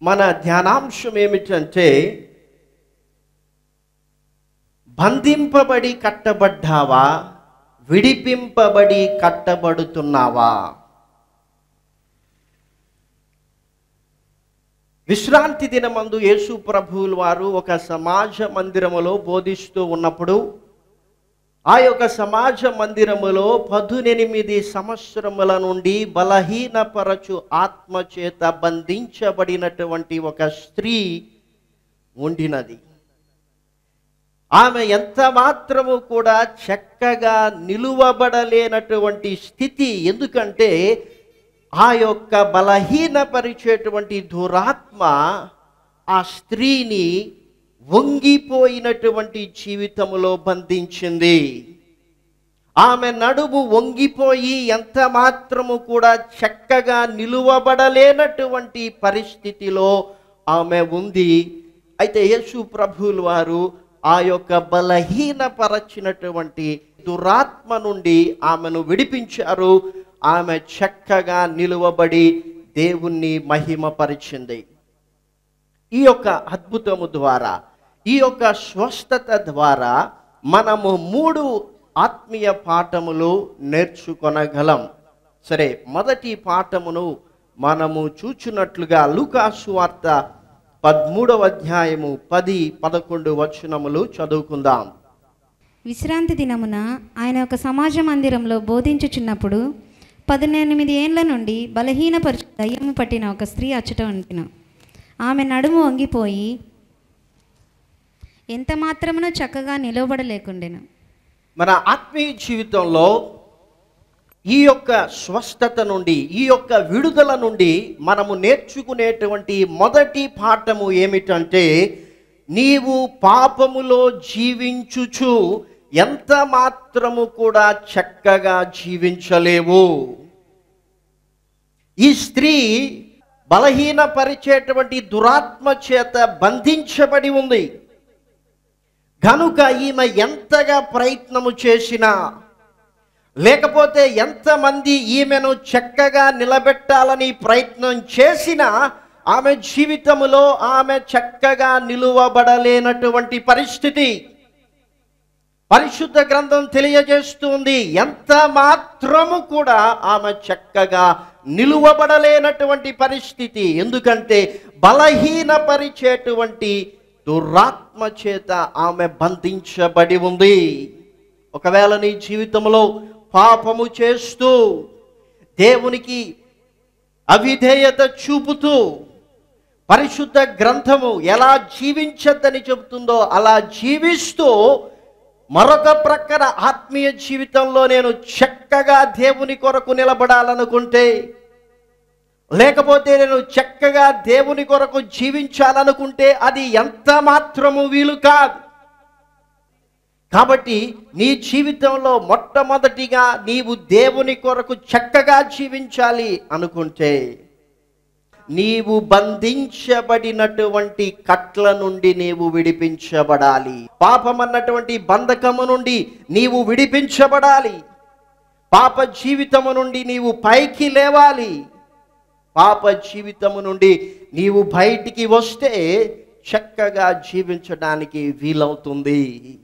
మన ధ్యానాంశం ఏమిటంటే బంధింపబడి కట్టబడ్డావా విడిపింపబడి కట్టబడుతున్నావా విశ్రాంతి దినమందు యేసు ప్రభువుల వారు ఒక సమాజ మందిరములో బోధిస్తూ ఉన్నప్పుడు ఆ యొక్క సమాజ మందిరములో పదునెనిమిది సంవత్సరముల నుండి బలహీనపరచు ఆత్మ చేత బంధించబడినటువంటి ఒక స్త్రీ ఉండినది ఆమె ఎంత మాత్రము కూడా చక్కగా నిలువబడలేనటువంటి స్థితి ఎందుకంటే ఆ యొక్క బలహీనపరిచేటువంటి దురాత్మ ఆ స్త్రీని వంగిపోయినటువంటి జీవితములో బంధించింది ఆమె నడుము వంగిపోయి ఎంత మాత్రము కూడా చక్కగా నిలువబడలేనటువంటి పరిస్థితిలో ఆమె ఉంది అయితే యేసు ప్రభువుల వారు ఆ యొక్క బలహీనపరచినటువంటి దురాత్మ నుండి ఆమెను విడిపించారు ఆమె చక్కగా నిలువబడి దేవుణ్ణి మహిమపరిచింది ఈ యొక్క అద్భుతము ద్వారా ఈ యొక్క స్వస్థత ద్వారా మనము మూడు ఆత్మీయ పాఠములు నేర్చుకొనగలం సరే మొదటి పాఠమును మనము చూచున్నట్లుగా లూకాసు వార్త పదమూడవ అధ్యాయము పది పదకొండు వచనములు చదువుకుందాం విశ్రాంతి దినమున ఆయన ఒక సమాజ మందిరంలో బోధించుచున్నప్పుడు పద్దెనిమిది ఏండ్ల నుండి బలహీనపరచు దయ్యము పట్టిన ఒక స్త్రీ అచ్చట ఉంటిన ఆమె నడుము వంగిపోయి ఎంత మాత్రమునో చక్కగా నిలవబడలేకుండెను మన ఆత్మీయ జీవితంలో ఈ యొక్క స్వస్థత నుండి ఈ యొక్క విడుదల నుండి మనము నేర్చుకునేటువంటి మొదటి పాఠము ఏమిటంటే నీవు పాపములో జీవించుచు ఎంత మాత్రము కూడా చక్కగా జీవించలేవు ఈ స్త్రీ బలహీనపరిచేటువంటి దురాత్మ చేత బంధించబడి ఉంది కనుక ఈమె ఎంతగా ప్రయత్నము చేసినా లేకపోతే ఎంతమంది ఈమెను చక్కగా నిలబెట్టాలని ప్రయత్నం చేసినా ఆమె జీవితములో ఆమె చక్కగా నిలువబడలేనటువంటి పరిస్థితి పరిశుద్ధ గ్రంథం తెలియజేస్తుంది ఎంత మాత్రము కూడా ఆమె చక్కగా నిలువబడలేనటువంటి పరిస్థితి ఎందుకంటే బలహీనపరిచేటువంటి దురాత్మ చేత ఆమె బంధించబడి ఉంది ఒకవేళ నీ జీవితంలో పాపము చేస్తూ దేవునికి అవిధేయత చూపుతూ పరిశుద్ధ గ్రంథము ఎలా జీవించద్దని చెబుతుందో అలా జీవిస్తూ మరొక ప్రక్కన ఆత్మీయ జీవితంలో నేను చక్కగా దేవుని కొరకు నిలబడాలనుకుంటే లేకపోతే నేను చక్కగా దేవుని కొరకు జీవించాలనుకుంటే అది ఎంత మాత్రము వీలు కాదు కాబట్టి నీ జీవితంలో మొట్టమొదటిగా నీవు దేవుని కొరకు చక్కగా జీవించాలి అనుకుంటే నీవు బంధించబడినటువంటి కట్ల నుండి నీవు విడిపించబడాలి పాపమన్నటువంటి బంధకము నుండి నీవు విడిపించబడాలి పాప జీవితము నుండి నీవు పైకి లేవాలి పాప జీవితము నుండి నీవు బయటికి వస్తే చక్కగా జీవించడానికి వీలవుతుంది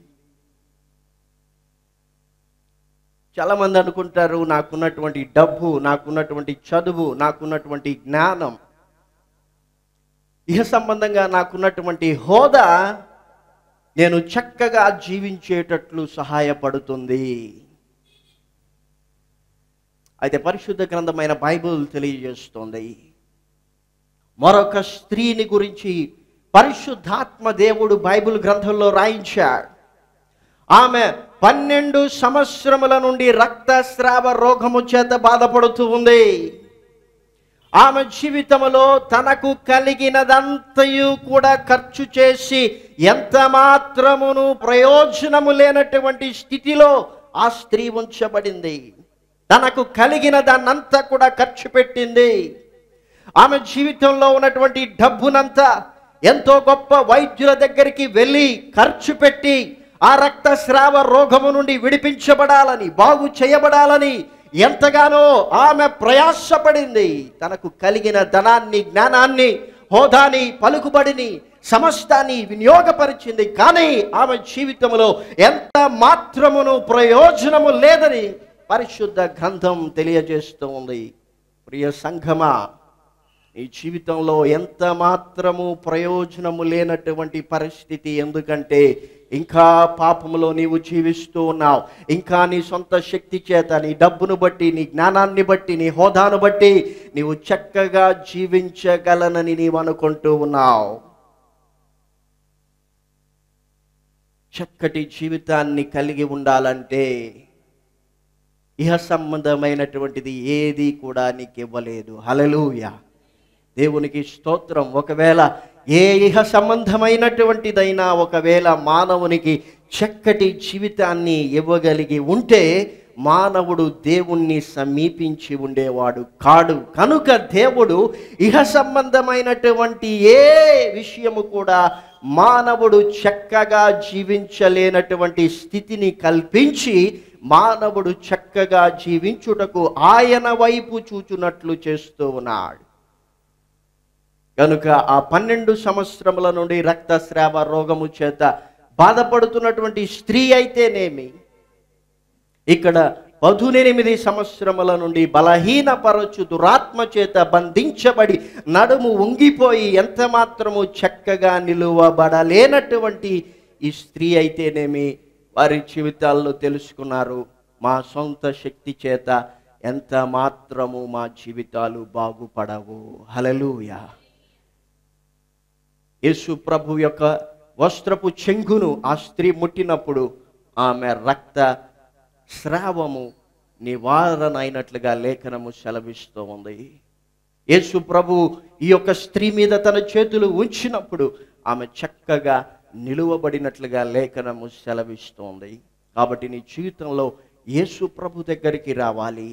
చాలామంది అనుకుంటారు నాకున్నటువంటి డబ్బు నాకున్నటువంటి చదువు నాకున్నటువంటి జ్ఞానం ఇహ సంబంధంగా నాకున్నటువంటి హోదా నేను చక్కగా జీవించేటట్లు సహాయపడుతుంది అయితే పరిశుద్ధ గ్రంథమైన బైబిల్ తెలియజేస్తుంది మరొక స్త్రీని గురించి పరిశుద్ధాత్మ దేవుడు బైబిల్ గ్రంథంలో రాయించాడు ఆమె పన్నెండు సంవత్సరముల నుండి రక్తస్రావ రోగము చేత బాధపడుతూ ఉంది ఆమె జీవితంలో తనకు కలిగినదంతయు కూడా ఖర్చు చేసి ఎంత మాత్రమును ప్రయోజనము లేనటువంటి స్థితిలో ఆ స్త్రీ ఉంచబడింది తనకు కలిగిన దాన్నంతా కూడా ఖర్చు పెట్టింది ఆమె జీవితంలో ఉన్నటువంటి డబ్బునంతా ఎంతో గొప్ప వైద్యుల దగ్గరికి వెళ్ళి ఖర్చు పెట్టి ఆ రక్తస్రావ రోగము నుండి విడిపించబడాలని బాగు చేయబడాలని ఎంతగానో ఆమె ప్రయాసపడింది తనకు కలిగిన ధనాన్ని జ్ఞానాన్ని హోదాని పలుకుబడిని సమస్తాన్ని వినియోగపరిచింది కానీ ఆమె జీవితంలో ఎంత మాత్రమును ప్రయోజనము లేదని పరిశుద్ధ గ్రంథం తెలియజేస్తూ ఉంది ప్రియ సంఘమా నీ జీవితంలో ఎంత మాత్రము ప్రయోజనము లేనటువంటి పరిస్థితి ఎందుకంటే ఇంకా పాపములో నీవు జీవిస్తూ ఉన్నావు ఇంకా నీ సొంత శక్తి చేత నీ డబ్బును బట్టి నీ జ్ఞానాన్ని బట్టి నీ హోదాను బట్టి నీవు చక్కగా జీవించగలనని నీవు అనుకుంటూ ఉన్నావు చక్కటి జీవితాన్ని కలిగి ఉండాలంటే ఇహ సంబంధమైనటువంటిది ఏది కూడా నీకు ఇవ్వలేదు హలలుయ దేవునికి స్తోత్రం ఒకవేళ ఏ ఇహ సంబంధమైనటువంటిదైనా ఒకవేళ మానవునికి చక్కటి జీవితాన్ని ఇవ్వగలిగి ఉంటే మానవుడు దేవుణ్ణి సమీపించి ఉండేవాడు కాడు కనుక దేవుడు ఇహ సంబంధమైనటువంటి ఏ విషయము కూడా మానవుడు చక్కగా జీవించలేనటువంటి స్థితిని కల్పించి మానవుడు చక్కగా జీవించుటకు ఆయన వైపు చూచున్నట్లు చేస్తూ ఉన్నాడు కనుక ఆ పన్నెండు సంవత్సరముల నుండి రక్తస్రావ రోగము చేత బాధపడుతున్నటువంటి స్త్రీ అయితేనేమి ఇక్కడ పదునెనిమిది సంవత్సరముల నుండి బలహీనపరచు దురాత్మ చేత బంధించబడి నడుము ఉంగిపోయి ఎంత మాత్రము చక్కగా నిలువబడలేనటువంటి ఈ స్త్రీ అయితేనేమి వారి జీవితాల్లో తెలుసుకున్నారు మా సొంత శక్తి చేత ఎంత మాత్రము మా జీవితాలు బాగుపడవు హలలుయా యేసు ప్రభు యొక్క వస్త్రపు చెంగును ఆ స్త్రీ ముట్టినప్పుడు ఆమె రక్త స్రావము నివారణ అయినట్లుగా లేఖనము సెలవిస్తూ ఉంది యేసు ప్రభు ఈ యొక్క స్త్రీ మీద తన చేతులు ఉంచినప్పుడు ఆమె చక్కగా నిలువబడినట్లుగా లేఖనము సెలవిస్తోంది కాబట్టి నీ జీవితంలో యేసు ప్రభు దగ్గరికి రావాలి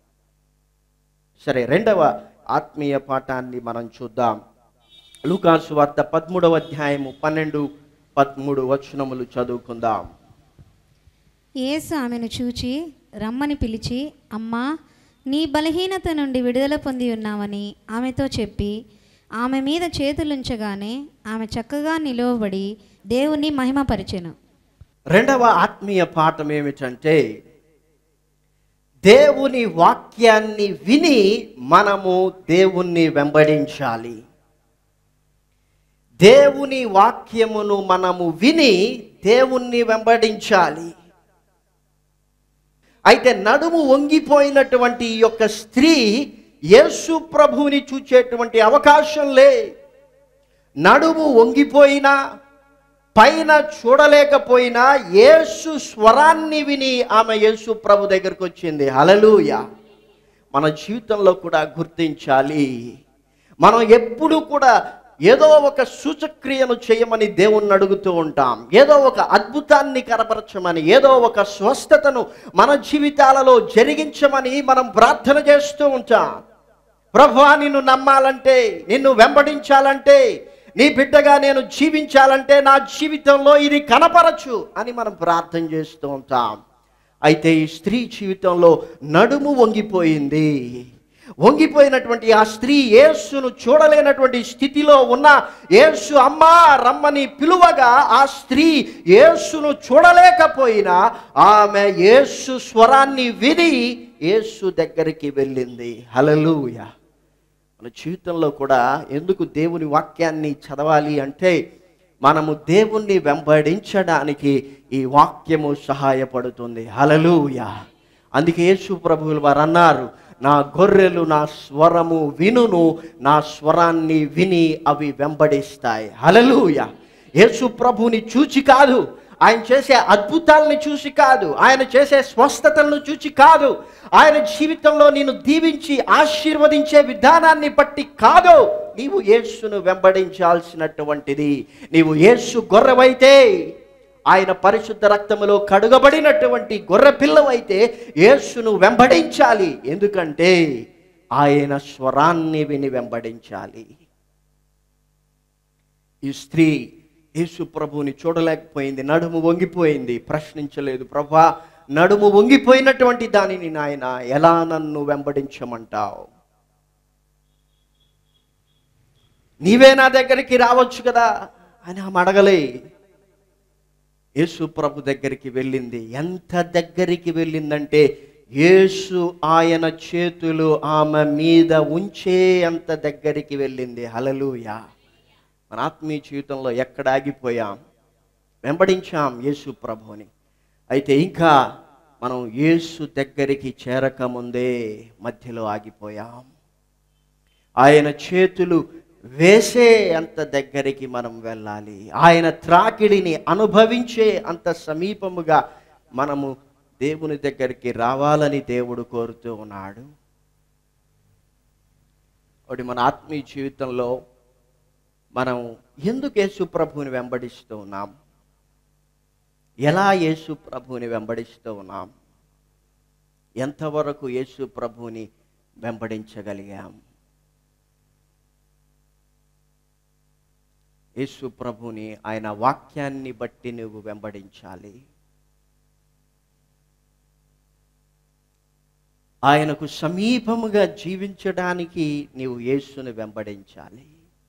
సరే రెండవ ఆత్మీయ పాఠాన్ని మనం చూద్దాం లూకాసు వార్త పదమూడవ అధ్యాయము పన్నెండు పదమూడు వచనములు చదువుకుందాం యేసు ఆమెను చూచి రమ్మని పిలిచి అమ్మా నీ బలహీనత నుండి విడుదల పొంది ఉన్నావని ఆమెతో చెప్పి ఆమె మీద చేతులుంచగానే ఆమె చక్కగా నిలువబడి దేవుని మహిమపరిచెను రెండవ ఆత్మీయ పాఠం ఏమిటంటే దేవుని వాక్యాన్ని విని మనము దేవుణ్ణి వెంబడించాలి దేవుని వాక్యమును మనము విని దేవుణ్ణి వెంబడించాలి అయితే నడుము వంగిపోయినటువంటి ఈ యొక్క స్త్రీ యేసు ప్రభువుని చూచేటువంటి అవకాశం లే నడుము వంగిపోయినా పైన చూడలేకపోయినా యేసు స్వరాన్ని విని ఆమె యేసు ప్రభు దగ్గరకు వచ్చింది హలలుయ మన జీవితంలో కూడా గుర్తించాలి మనం ఎప్పుడు కూడా ఏదో ఒక సూచక్రియను చేయమని దేవుణ్ణి అడుగుతూ ఉంటాం ఏదో ఒక అద్భుతాన్ని కనపరచమని ఏదో ఒక స్వస్థతను మన జీవితాలలో జరిగించమని మనం ప్రార్థన చేస్తూ ఉంటాం ప్రభువా నిన్ను నమ్మాలంటే నిన్ను వెంబడించాలంటే నీ బిడ్డగా నేను జీవించాలంటే నా జీవితంలో ఇది కనపరచు అని మనం ప్రార్థన చేస్తూ ఉంటాం అయితే ఈ స్త్రీ జీవితంలో నడుము వంగిపోయింది వంగిపోయినటువంటి ఆ స్త్రీ యేసును చూడలేనటువంటి స్థితిలో ఉన్న యేసు అమ్మా రమ్మని పిలువగా ఆ స్త్రీ యేసును చూడలేకపోయినా ఆమె యేసు స్వరాన్ని విని యేసు దగ్గరికి వెళ్ళింది హలలుయ మన జీవితంలో కూడా ఎందుకు దేవుని వాక్యాన్ని చదవాలి అంటే మనము దేవుణ్ణి వెంబడించడానికి ఈ వాక్యము సహాయపడుతుంది హలలుయ అందుకే యేసు ప్రభువులు వారు అన్నారు నా గొర్రెలు నా స్వరము వినును నా స్వరాన్ని విని అవి వెంబడిస్తాయి హలలుయ యేసు ప్రభుని చూచి కాదు ఆయన చేసే అద్భుతాలను చూసి కాదు ఆయన చేసే స్వస్థతలను చూసి కాదు ఆయన జీవితంలో నేను దీవించి ఆశీర్వదించే విధానాన్ని బట్టి కాదు నీవు యేసును వెంబడించాల్సినటువంటిది నీవు యేసు గొర్రెవైతే ఆయన పరిశుద్ధ రక్తములో కడుగబడినటువంటి గొర్రె పిల్లవైతే యేసును వెంబడించాలి ఎందుకంటే ఆయన స్వరాన్ని విని వెంబడించాలి ఈ స్త్రీ యేసు ప్రభువుని చూడలేకపోయింది నడుము వంగిపోయింది ప్రశ్నించలేదు ప్రభా నడుము వంగిపోయినటువంటి దానిని నాయన ఎలా నన్ను వెంబడించమంటావు నీవే నా దగ్గరికి రావచ్చు కదా అని ఆమె అడగలే యేసు ప్రభు దగ్గరికి వెళ్ళింది ఎంత దగ్గరికి వెళ్ళిందంటే యేసు ఆయన చేతులు ఆమె మీద ఉంచే అంత దగ్గరికి వెళ్ళింది హలలుయా మన ఆత్మీయ జీవితంలో ఎక్కడ ఆగిపోయాం వెంబడించాం యేసు ప్రభుని అయితే ఇంకా మనం యేసు దగ్గరికి చేరకముందే మధ్యలో ఆగిపోయాం ఆయన చేతులు వేసే అంత దగ్గరికి మనం వెళ్ళాలి ఆయన త్రాకిడిని అనుభవించే అంత సమీపముగా మనము దేవుని దగ్గరికి రావాలని దేవుడు కోరుతూ ఉన్నాడు ఒకటి మన ఆత్మీయ జీవితంలో మనం ఎందుకు యేసు ప్రభువుని వెంబడిస్తూ ఉన్నాం ఎలా యేసు ప్రభువుని వెంబడిస్తూ ఉన్నాం ఎంతవరకు యేసు ప్రభువుని వెంబడించగలిగాం యేసు ప్రభుని ఆయన వాక్యాన్ని బట్టి నువ్వు వెంబడించాలి ఆయనకు సమీపముగా జీవించడానికి నీవు యేసుని వెంబడించాలి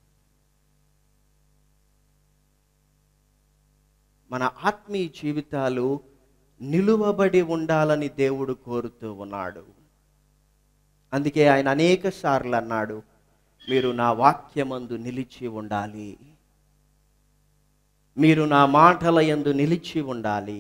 మన ఆత్మీయ జీవితాలు నిలువబడి ఉండాలని దేవుడు కోరుతూ ఉన్నాడు అందుకే ఆయన అనేక సార్లు అన్నాడు మీరు నా వాక్యమందు నిలిచి ఉండాలి మీరు నా మాటల యందు నిలిచి ఉండాలి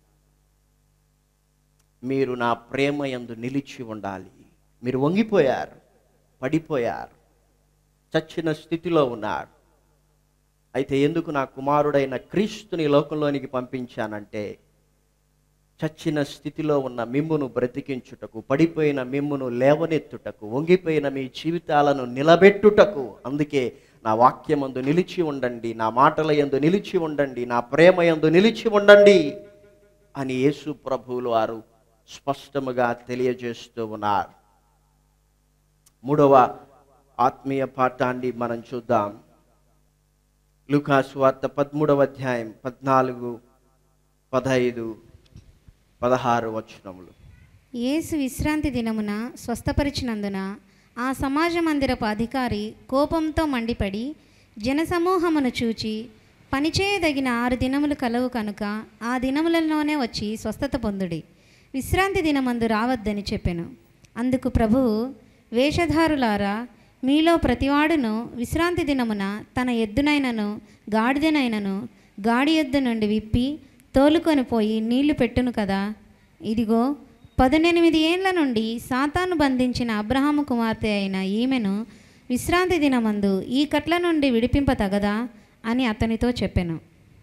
మీరు నా ప్రేమ యందు నిలిచి ఉండాలి మీరు వంగిపోయారు పడిపోయారు చచ్చిన స్థితిలో ఉన్నారు అయితే ఎందుకు నా కుమారుడైన క్రీస్తుని లోకంలోనికి పంపించానంటే చచ్చిన స్థితిలో ఉన్న మిమ్మును బ్రతికించుటకు పడిపోయిన మిమ్మును లేవనెత్తుటకు వంగిపోయిన మీ జీవితాలను నిలబెట్టుటకు అందుకే నా వాక్యమందు నిలిచి ఉండండి నా మాటల యందు నిలిచి ఉండండి నా ప్రేమ యందు నిలిచి ఉండండి అని యేసు ప్రభువులు వారు స్పష్టముగా తెలియజేస్తూ ఉన్నారు మూడవ ఆత్మీయ పాఠాన్ని మనం చూద్దాం లూకాసు వార్త పదమూడవ అధ్యాయం పద్నాలుగు పదహైదు పదహారు వచనములు యేసు విశ్రాంతి దినమున స్వస్థపరిచినందున ఆ సమాజ మందిరపు అధికారి కోపంతో మండిపడి జనసమూహమును చూచి పనిచేయదగిన ఆరు దినములు కలవు కనుక ఆ దినములలోనే వచ్చి స్వస్థత పొందుడి విశ్రాంతి దినమందు రావద్దని చెప్పెను అందుకు ప్రభువు వేషధారులారా మీలో ప్రతివాడును విశ్రాంతి దినమున తన ఎద్దునైనను గాడిదనైనను గాడి ఎద్దు నుండి విప్పి తోలుకొని పోయి నీళ్లు పెట్టును కదా ఇదిగో పదునెనిమిది ఏండ్ల నుండి సాతాను బంధించిన అబ్రహాము కుమార్తె అయిన ఈమెను విశ్రాంతి దినమందు ఈ కట్ల నుండి విడిపింపతగదా అని అతనితో చెప్పెను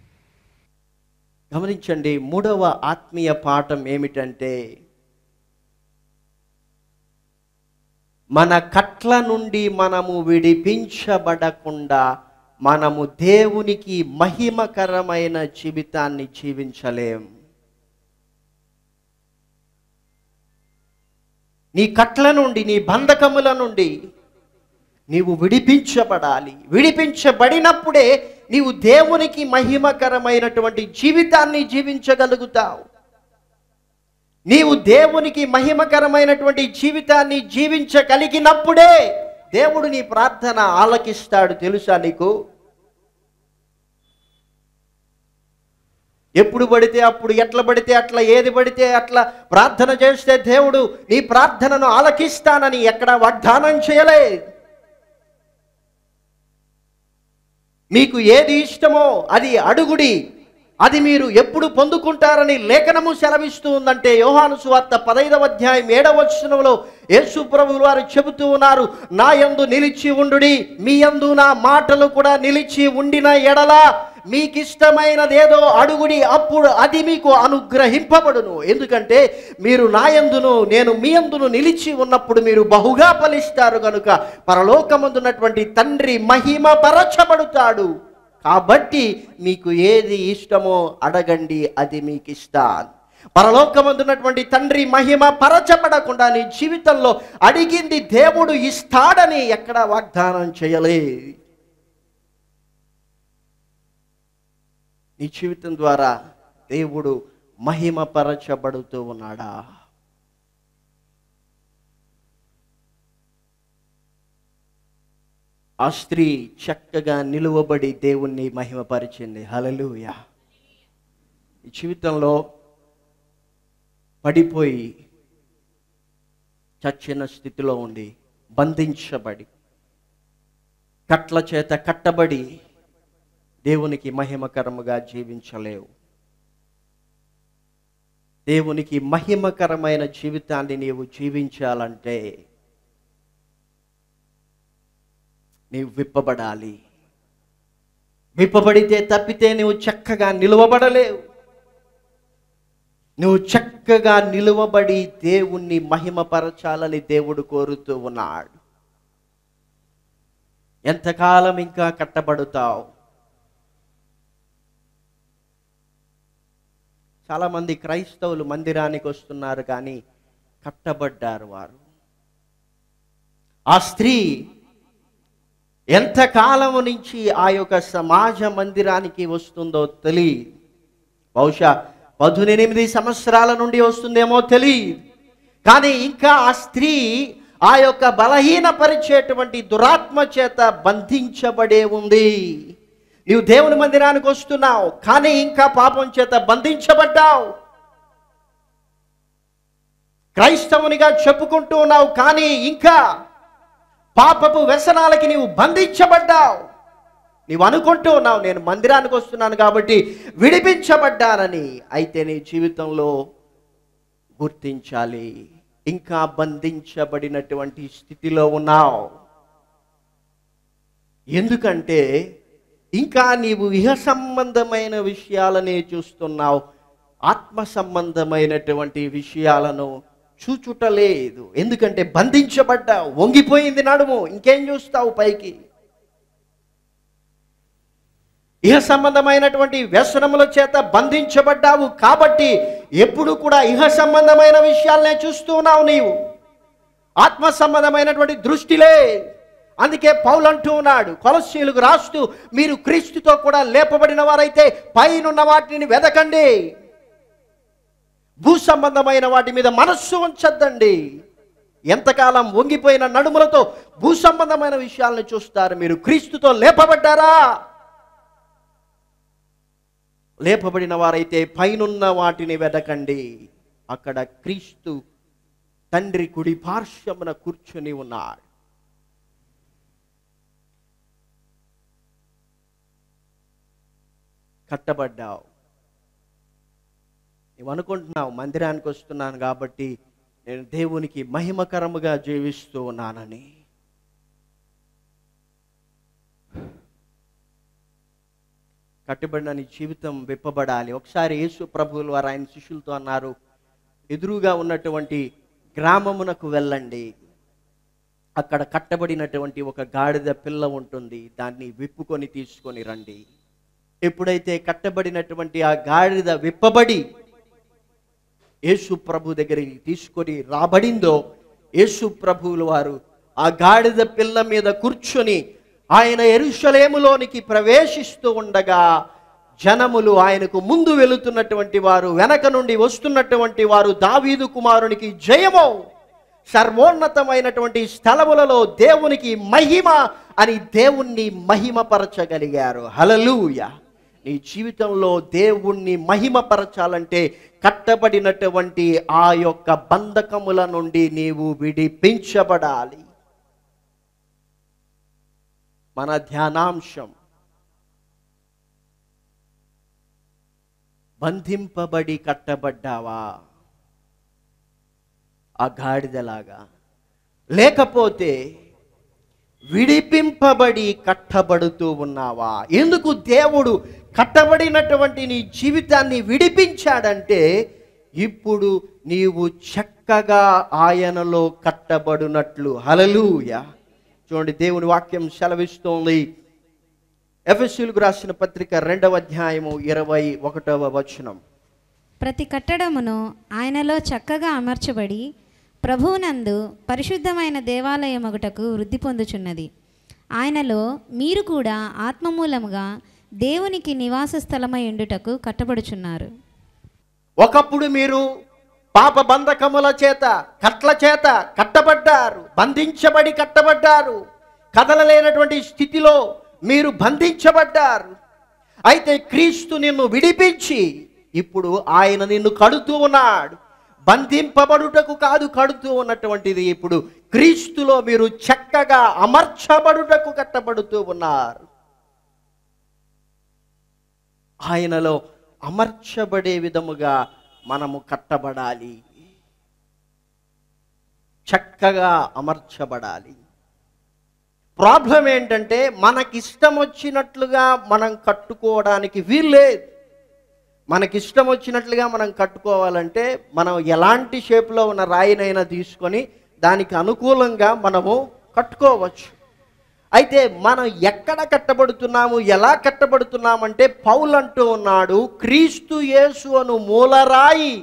గమనించండి మూడవ ఆత్మీయ పాఠం ఏమిటంటే మన కట్ల నుండి మనము విడిపించబడకుండా మనము దేవునికి మహిమకరమైన జీవితాన్ని జీవించలేం నీ కట్ల నుండి నీ బంధకముల నుండి నీవు విడిపించబడాలి విడిపించబడినప్పుడే నీవు దేవునికి మహిమకరమైనటువంటి జీవితాన్ని జీవించగలుగుతావు నీవు దేవునికి మహిమకరమైనటువంటి జీవితాన్ని జీవించగలిగినప్పుడే దేవుడు నీ ప్రార్థన ఆలకిస్తాడు తెలుసా నీకు ఎప్పుడు పడితే అప్పుడు ఎట్లా పడితే అట్లా ఏది పడితే అట్లా ప్రార్థన చేస్తే దేవుడు నీ ప్రార్థనను ఆలకిస్తానని ఎక్కడ వాగ్దానం చేయలే మీకు ఏది ఇష్టమో అది అడుగుడి అది మీరు ఎప్పుడు పొందుకుంటారని లేఖనము సెలవిస్తూ ఉందంటే యోహాను సువార్త పదైదవ అధ్యాయం ఏడవ వచనంలో యేసు ప్రభువులు వారు చెబుతూ ఉన్నారు నా యందు నిలిచి ఉండుడి మీ యందు నా మాటలు కూడా నిలిచి ఉండిన ఎడల మీకు ఇష్టమైనదేదో అడుగుడి అప్పుడు అది మీకు అనుగ్రహింపబడును ఎందుకంటే మీరు నా యందును నేను మీ యందును నిలిచి ఉన్నప్పుడు మీరు బహుగా ఫలిస్తారు కనుక పరలోకమందున్నటువంటి తండ్రి మహిమ పరచబడుతాడు కాబట్టి మీకు ఏది ఇష్టమో అడగండి అది మీకు ఇస్తాను పరలోకమందున్నటువంటి తండ్రి మహిమ పరచబడకుండా నీ జీవితంలో అడిగింది దేవుడు ఇస్తాడని ఎక్కడ వాగ్దానం చేయలే నీ జీవితం ద్వారా దేవుడు మహిమపరచబడుతూ ఉన్నాడా ఆ స్త్రీ చక్కగా నిలువబడి దేవుణ్ణి మహిమపరిచింది హలలుయ ఈ జీవితంలో పడిపోయి చచ్చిన స్థితిలో ఉండి బంధించబడి కట్ల చేత కట్టబడి దేవునికి మహిమకరముగా జీవించలేవు దేవునికి మహిమకరమైన జీవితాన్ని నీవు జీవించాలంటే నీవు విప్పబడాలి విప్పబడితే తప్పితే నువ్వు చక్కగా నిలువబడలేవు నువ్వు చక్కగా నిలువబడి దేవుణ్ణి మహిమపరచాలని దేవుడు కోరుతూ ఉన్నాడు ఎంతకాలం ఇంకా కట్టబడుతావు చాలామంది క్రైస్తవులు మందిరానికి వస్తున్నారు కానీ కట్టబడ్డారు వారు ఆ స్త్రీ ఎంతకాలం నుంచి ఆ యొక్క సమాజ మందిరానికి వస్తుందో తెలియదు బహుశా పదునెనిమిది సంవత్సరాల నుండి వస్తుందేమో తెలియదు కానీ ఇంకా ఆ స్త్రీ ఆ యొక్క బలహీనపరిచేటువంటి దురాత్మ చేత బంధించబడే ఉంది నీవు దేవుని మందిరానికి వస్తున్నావు కానీ ఇంకా పాపం చేత బంధించబడ్డావు క్రైస్తవునిగా చెప్పుకుంటూ ఉన్నావు కానీ ఇంకా పాపపు వ్యసనాలకి నీవు బంధించబడ్డావు నీవు అనుకుంటూ ఉన్నావు నేను మందిరానికి వస్తున్నాను కాబట్టి విడిపించబడ్డానని అయితే నీ జీవితంలో గుర్తించాలి ఇంకా బంధించబడినటువంటి స్థితిలో ఉన్నావు ఎందుకంటే ఇంకా నీవు ఇహ సంబంధమైన విషయాలనే చూస్తున్నావు ఆత్మ సంబంధమైనటువంటి విషయాలను చూచుటలేదు ఎందుకంటే బంధించబడ్డావు వంగిపోయింది నడుము ఇంకేం చూస్తావు పైకి ఇహ సంబంధమైనటువంటి వ్యసనముల చేత బంధించబడ్డావు కాబట్టి ఎప్పుడు కూడా ఇహ సంబంధమైన విషయాలనే చూస్తూ ఉన్నావు నీవు ఆత్మ సంబంధమైనటువంటి దృష్టిలే అందుకే పౌలు అంటూ ఉన్నాడు కొలసీలకు రాస్తూ మీరు క్రీస్తుతో కూడా లేపబడిన వారైతే పైనున్న వాటిని వెదకండి భూ సంబంధమైన వాటి మీద మనస్సు ఉంచద్దండి ఎంతకాలం వంగిపోయిన నడుములతో భూ సంబంధమైన విషయాలను చూస్తారు మీరు క్రీస్తుతో లేపబడ్డారా లేపబడిన వారైతే పైనున్న వాటిని వెదకండి అక్కడ క్రీస్తు తండ్రి కుడి పార్శ్వమున కూర్చుని ఉన్నాడు కట్టబడ్డావు నువ్వు అనుకుంటున్నావు మందిరానికి వస్తున్నాను కాబట్టి నేను దేవునికి మహిమకరముగా జీవిస్తూ ఉన్నానని కట్టబడిన నీ జీవితం విప్పబడాలి ఒకసారి యేసు ప్రభువులు వారు ఆయన శిష్యులతో అన్నారు ఎదురుగా ఉన్నటువంటి గ్రామమునకు వెళ్ళండి అక్కడ కట్టబడినటువంటి ఒక గాడిద పిల్ల ఉంటుంది దాన్ని విప్పుకొని తీసుకొని రండి ఎప్పుడైతే కట్టబడినటువంటి ఆ గాడిద విప్పబడి యేసు ప్రభు దగ్గరికి తీసుకొని రాబడిందో యేసు ప్రభువులు వారు ఆ గాడిద పిల్ల మీద కూర్చొని ఆయన ఎరుషలేములోనికి ప్రవేశిస్తూ ఉండగా జనములు ఆయనకు ముందు వెళుతున్నటువంటి వారు వెనక నుండి వస్తున్నటువంటి వారు దావీదు కుమారునికి జయమో సర్వోన్నతమైనటువంటి స్థలములలో దేవునికి మహిమ అని దేవుణ్ణి మహిమపరచగలిగారు హలలుయ నీ జీవితంలో దేవుణ్ణి మహిమపరచాలంటే కట్టబడినటువంటి ఆ యొక్క బంధకముల నుండి నీవు విడిపించబడాలి మన ధ్యానాంశం బంధింపబడి కట్టబడ్డావా ఆ గాడిదలాగా లేకపోతే విడిపింపబడి కట్టబడుతూ ఉన్నావా ఎందుకు దేవుడు కట్టబడినటువంటి నీ జీవితాన్ని విడిపించాడంటే ఇప్పుడు నీవు చక్కగా ఆయనలో కట్టబడినట్లు హలలుయ చూడండి దేవుని వాక్యం సెలవిస్తోంది ఎఫ్ఎస్సీలకు రాసిన పత్రిక రెండవ అధ్యాయము ఇరవై ఒకటవ వచనం ప్రతి కట్టడమును ఆయనలో చక్కగా అమర్చబడి ప్రభువునందు పరిశుద్ధమైన దేవాలయమగుటకు వృద్ధి పొందుచున్నది ఆయనలో మీరు కూడా ఆత్మమూలముగా దేవునికి నివాస స్థలమై ఉండుటకు కట్టబడుచున్నారు ఒకప్పుడు మీరు పాప బంధకముల చేత కట్ల చేత కట్టబడ్డారు బంధించబడి కట్టబడ్డారు కదలలేనటువంటి స్థితిలో మీరు బంధించబడ్డారు అయితే క్రీస్తు నిన్ను విడిపించి ఇప్పుడు ఆయన నిన్ను కడుతూ ఉన్నాడు బంధింపబడుటకు కాదు కడుతూ ఉన్నటువంటిది ఇప్పుడు క్రీస్తులో మీరు చక్కగా అమర్చబడుటకు కట్టబడుతూ ఉన్నారు ఆయనలో అమర్చబడే విధముగా మనము కట్టబడాలి చక్కగా అమర్చబడాలి ప్రాబ్లం ఏంటంటే మనకిష్టం వచ్చినట్లుగా మనం కట్టుకోవడానికి వీల్లేదు మనకిష్టం వచ్చినట్లుగా మనం కట్టుకోవాలంటే మనం ఎలాంటి షేప్లో ఉన్న రాయినైనా తీసుకొని దానికి అనుకూలంగా మనము కట్టుకోవచ్చు అయితే మనం ఎక్కడ కట్టబడుతున్నాము ఎలా కట్టబడుతున్నామంటే పౌలు అంటూ ఉన్నాడు క్రీస్తు యేసు అను మూలరాయి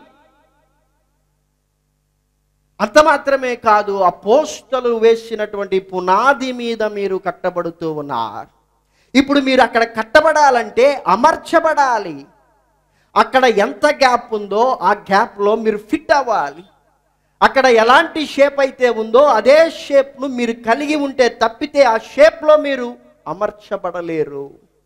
అంత మాత్రమే కాదు అపోస్తలు వేసినటువంటి పునాది మీద మీరు కట్టబడుతూ ఉన్నారు ఇప్పుడు మీరు అక్కడ కట్టబడాలంటే అమర్చబడాలి అక్కడ ఎంత గ్యాప్ ఉందో ఆ గ్యాప్లో మీరు ఫిట్ అవ్వాలి అక్కడ ఎలాంటి షేప్ అయితే ఉందో అదే షేప్ను మీరు కలిగి ఉంటే తప్పితే ఆ షేప్లో మీరు అమర్చబడలేరు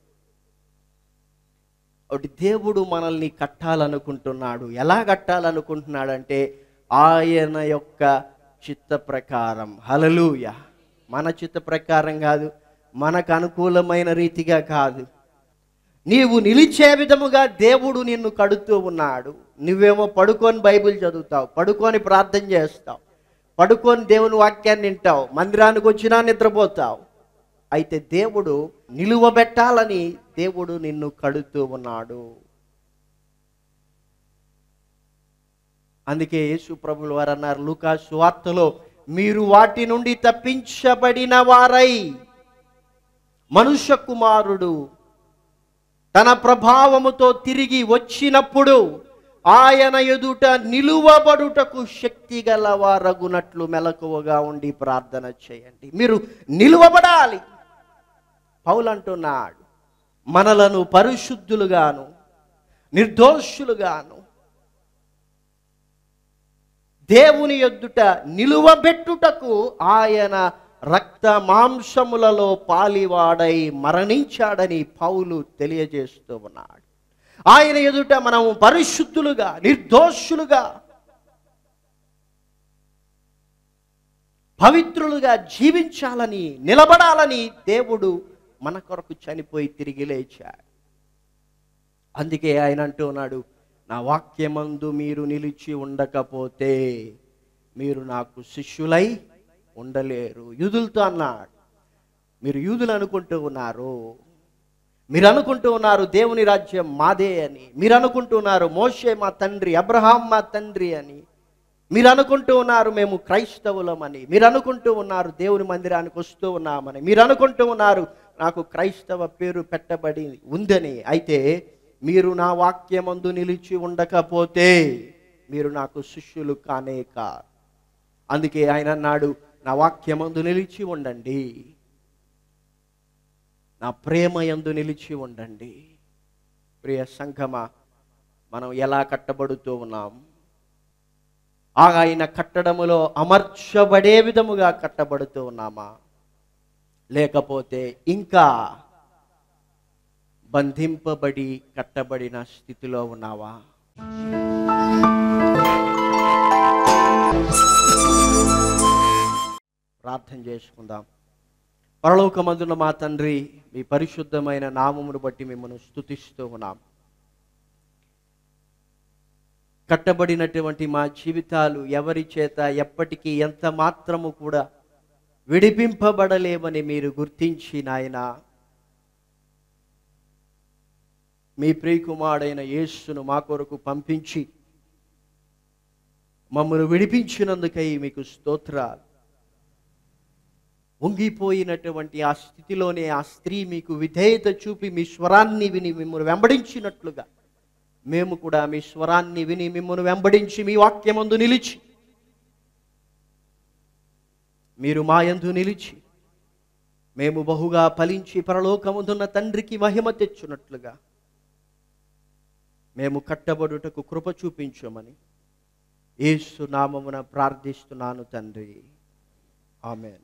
ఒకటి దేవుడు మనల్ని కట్టాలనుకుంటున్నాడు ఎలా కట్టాలనుకుంటున్నాడంటే ఆయన యొక్క చిత్త ప్రకారం హలలుయ మన చిత్త ప్రకారం కాదు మనకు అనుకూలమైన రీతిగా కాదు నీవు నిలిచే విధముగా దేవుడు నిన్ను కడుతూ ఉన్నాడు నువ్వేమో పడుకొని బైబిల్ చదువుతావు పడుకొని ప్రార్థన చేస్తావు పడుకొని దేవుని వాక్యాన్ని వింటావు మందిరానికి వచ్చినా నిద్రపోతావు అయితే దేవుడు నిలువబెట్టాలని దేవుడు నిన్ను కడుతూ ఉన్నాడు అందుకే యేసు ప్రభులు వారు అన్నారు లూకా సువార్తలో మీరు వాటి నుండి తప్పించబడిన వారై మనుష్య కుమారుడు తన ప్రభావముతో తిరిగి వచ్చినప్పుడు ఆయన ఎదుట నిలువబడుటకు శక్తి గలవారగునట్లు మెలకువగా ఉండి ప్రార్థన చేయండి మీరు నిలువబడాలి పౌలు అంటున్నాడు మనలను పరిశుద్ధులుగాను నిర్దోషులుగాను దేవుని ఎద్దుట నిలువబెట్టుటకు ఆయన రక్త మాంసములలో పాలివాడై మరణించాడని పౌలు తెలియజేస్తూ ఉన్నాడు ఆయన ఎదుట మనము పరిశుద్ధులుగా నిర్దోషులుగా పవిత్రులుగా జీవించాలని నిలబడాలని దేవుడు మన కొరకు చనిపోయి తిరిగి లేచాడు అందుకే ఆయన అంటూ ఉన్నాడు నా వాక్యమందు మీరు నిలిచి ఉండకపోతే మీరు నాకు శిష్యులై ఉండలేరు యూదులతో అన్నాడు మీరు యూదులు అనుకుంటూ ఉన్నారు మీరు అనుకుంటూ ఉన్నారు దేవుని రాజ్యం మాదే అని మీరు అనుకుంటూ ఉన్నారు మోషే మా తండ్రి అబ్రహాం మా తండ్రి అని మీరు అనుకుంటూ ఉన్నారు మేము క్రైస్తవులమని మీరు అనుకుంటూ ఉన్నారు దేవుని మందిరానికి వస్తూ ఉన్నామని మీరు అనుకుంటూ ఉన్నారు నాకు క్రైస్తవ పేరు పెట్టబడి ఉందని అయితే మీరు నా వాక్యమందు నిలిచి ఉండకపోతే మీరు నాకు శిష్యులు కానే కారు అందుకే ఆయన అన్నాడు నా వాక్యమందు నిలిచి ఉండండి నా ప్రేమ యందు నిలిచి ఉండండి ప్రియ సంఘమా మనం ఎలా కట్టబడుతూ ఉన్నాం ఆ ఆయన కట్టడములో అమర్చబడే విధముగా కట్టబడుతూ ఉన్నామా లేకపోతే ఇంకా బంధింపబడి కట్టబడిన స్థితిలో ఉన్నావా ప్రార్థన చేసుకుందాం పరలోకమందున మా తండ్రి మీ పరిశుద్ధమైన నామమును బట్టి మిమ్మల్ని స్తుతిస్తూ ఉన్నాం కట్టబడినటువంటి మా జీవితాలు ఎవరి చేత ఎప్పటికీ ఎంత మాత్రము కూడా విడిపింపబడలేమని మీరు గుర్తించి నాయన మీ ప్రియకుమారుడైన యేసును మా కొరకు పంపించి మమ్మల్ని విడిపించినందుకై మీకు స్తోత్రాలు వంగిపోయినటువంటి ఆ స్థితిలోనే ఆ స్త్రీ మీకు విధేయత చూపి మీ స్వరాన్ని విని మిమ్మల్ని వెంబడించినట్లుగా మేము కూడా మీ స్వరాన్ని విని మిమ్మల్ని వెంబడించి మీ వాక్యమందు నిలిచి మీరు మా యందు నిలిచి మేము బహుగా ఫలించి పరలోకముందున్న తండ్రికి మహిమ తెచ్చున్నట్లుగా మేము కట్టబడుటకు కృప చూపించమని యేసు నామమున ప్రార్థిస్తున్నాను తండ్రి ఆమెన్